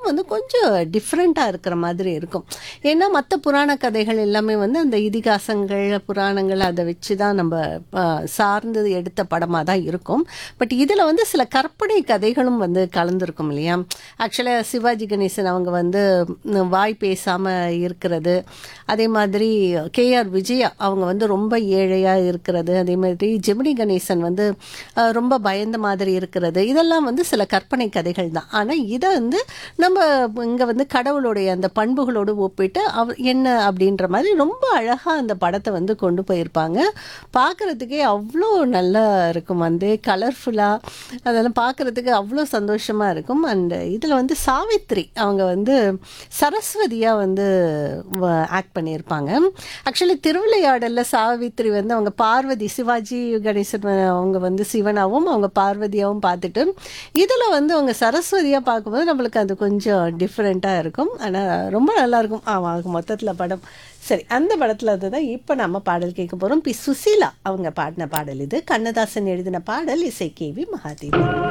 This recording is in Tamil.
வந்து கொஞ்சம் டிஃப்ரெண்ட்டாக இருக்கிற மாதிரி இருக்கும் ஏன்னா மற்ற புராண கதைகள் எல்லாமே வந்து அந்த இதிகாசங்கள் புராணங்கள் அதை வச்சு தான் நம்ம ஆ, சார்ந்தது எடுத்த படமாக தான் இருக்கும் பட் இதில் வந்து சில கற்பனை கதைகளும் வந்து கலந்துருக்கும் இல்லையா ஆக்சுவலாக சிவாஜி கணேசன் அவங்க வந்து ம், வாய் பேசாமல் இருக்கிறது அதே மாதிரி கேஆர் விஜயா அவங்க வந்து ரொம்ப ஏழையாக இருக்கிறது அதே மாதிரி ஜெமினி கணேசன் வந்து அஹ், ரொம்ப பயந்த மாதிரி இருக்கிறது இதெல்லாம் வந்து சில கற்பனை கதைகள் தான் ஆனால் இதை வந்து நம்ம இங்கே வந்து கடவுளுடைய அந்த பண்புகளோடு ஒப்பிட்டு அவ என்ன அப்படின்ற மாதிரி ரொம்ப அழகாக அந்த படத்தை வந்து கொண்டு போயிருப்பாங்க பார்க்குறதுக்கே அவ்வளோ நல்லா இருக்கும் வந்து கலர்ஃபுல்லாக அதெல்லாம் பார்க்குறதுக்கு அவ்வளோ சந்தோஷமாக இருக்கும் அண்ட் இதில் வந்து சாவித்ரி அவங்க வந்து சரஸ்வதியாக வந்து ஆக்ட் பண்ணியிருப்பாங்க ஆக்சுவலி திருவிளையாடலில் சாவித்ரி வந்து அவங்க பார்வதி சிவாஜி கணேசன் அவங்க வந்து சிவனாகவும் அவங்க பார்வதியாகவும் பார்த்துட்டு இதில் வந்து அவங்க சரஸ்வதியாக பார்க்கும்போது நம்மளுக்கு அது கொஞ்சம் டிஃப்ரெண்ட்டாக இருக்கும் ஆனால் ரொம்ப நல்லாயிருக்கும் ஆமாம் மொத்தத்தில் படம் சரி அந்த படத்தில் இருந்து தான் இப்போ நம்ம பாடல் கேட்க போகிறோம் பி சுசீலா அவங்க பாடின பாடல் இது கண்ணதாசன் எழுதின பாடல் இசை கேவி மகாதேவன்